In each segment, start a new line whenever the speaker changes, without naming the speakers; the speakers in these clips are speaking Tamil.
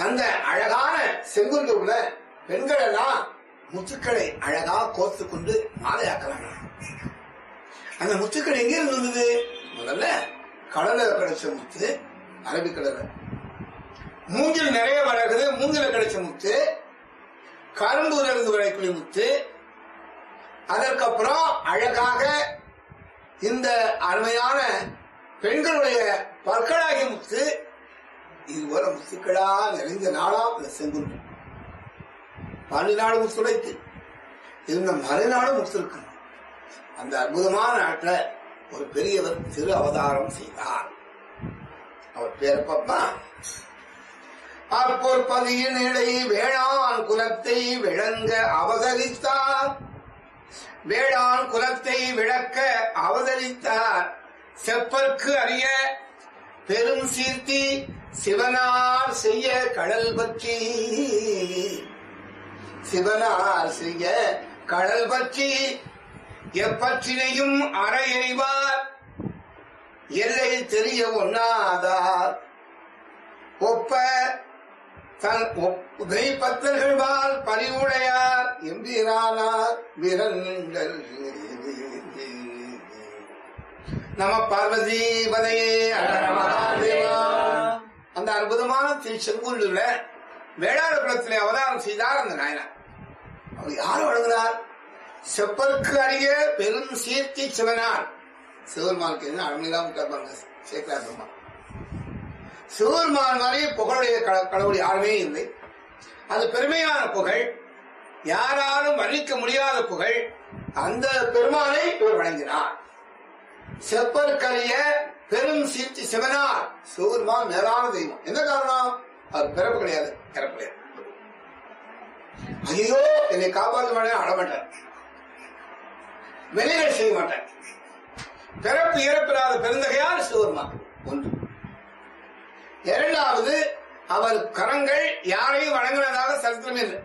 அந்த அழகான செங்குன்றுல பெண்கள் எல்லாம் முத்துக்களை அழகா கோர்த்து கொண்டு மாலையாக்குறாங்க அந்த முத்துக்கள் எங்க இருந்து வந்தது முதல்ல கடல்ல கிடைச்ச முத்து அரபிக்கடல்ல மூங்கில் நிறைய வளர்க்குது மூங்கில கிடைச்ச முத்து கரும்புல இருந்து விளையக்கூடிய முத்து அதற்கப்புறம் அழகாக இந்த அருமையான பெண்களுடைய பற்களாகிய முத்து இது போல முத்துக்களா நிறைந்த நாளாம் இந்த செங்குன்று பன்னிநாடு முத்துடைத்து இருந்த மறுநாடு முத்து இருக்கு அந்த அற்புதமான நாட்டில் ஒரு பெரியவர் திரு அவதாரம் செய்தார் அவர் பேர் பாப்பா அப்பொற்பதியின் இடை வேளாண் குலத்தை விளங்க அவதரித்தார் வேளாண் குலத்தை விளக்க அவதரித்தார் செப்பற்கு அறிய பெரும் சீர்த்தி சிவனார் செய்ய கடல் பற்றி சிவனார் செய்ய கடல் பற்றி எப்பற்றினையும் அறை எறிவார் எல்லை தெரிய ஒண்ணாதார் ஒப்ப தன் உதவி பத்தர்கள்பால் பரிவுடையார் எம்பிரானார் விரங்கள் நம பார்வதி பதையே அழகர மகாதேவா. அந்த அற்புதமான திரு செங்குன்றுல வேளாண் குலத்திலே அவதாரம் செய்தார் அந்த நாயனார் அவர் யார் வழங்கினார் செப்பருக்கு அருகே பெரும் சீர்த்தி சிவனார் சிவருமானுக்கு என்ன அருமையிலாம் கேட்பாங்க சேக்கலா பெருமாள் சிவருமான் மாதிரி புகழுடைய க- கடவுள் யாருமே இல்லை அது பெருமையான புகழ் யாராலும் வர்ணிக்க முடியாத புகழ் அந்த பெருமானை இவர் வழங்கினார் செப்பற்கரிய பெரும் சீர்த்தி சிவனார் சிவருமான் மேலான தெய்வம் என்ன காரணம் அவர் பிறப்பு கிடையாது இறப்பு கிடையாது ஐயோ என்னை காப்பாற்ற மாட்டேன் அழமாட்டேன் வெளியில் செய்ய மாட்டேன் பிறப்பு இறப்பில்லாத பெருந்தகையார் சிவருமான் ஒன்று இரண்டாவது அவர் கரங்கள் யாரையும் வணங்கினதாக சரித்திரம் இல்லை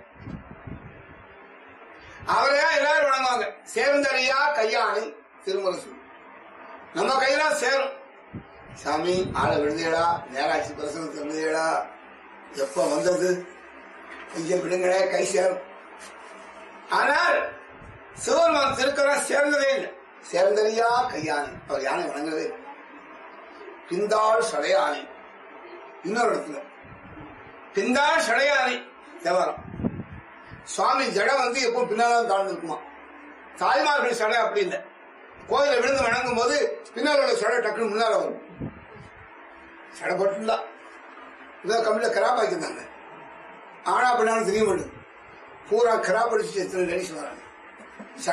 அவரையா எல்லாரும் வணங்குவாங்க சேர்ந்தறியா கையானை திருமுரசு நம்ம கையெல்லாம் சேரும் சாமி ஆளை விழுந்தேடா நேராட்சி பிரசனத்துக்கு விழுந்தேடா எப்ப வந்தது கொஞ்சம் விடுங்களே கை சேரும் ஆனால் சிவபெருமான் திருக்கரம் சேர்ந்ததே இல்லை சேர்ந்தறியா கையானை அவர் யானை வணங்கவே இல்லை. பிந்தாள் சடையானை இன்னொரு இடத்துல பிந்தாள் சடையானை தேவாரம் சுவாமி ஜடை வந்து எப்போ பின்னால்தான் தாழ்ந்து இருக்குமா தாய்மார்கள் சடை அப்படி இல்லை கோயில விழுந்து வணங்கும் போது பின்னால் உள்ள சடை டக்குன்னு முன்னால வரும் சடை போட்டுருந்தா இதான் கம்மியில் கிராப் ஆக்கியிருந்தாங்க ஆனா பின்னாலும் தெரிய மாட்டேங்குது பூரா கிராப் அடிச்சு எத்தனை லேடிஸ் வராங்க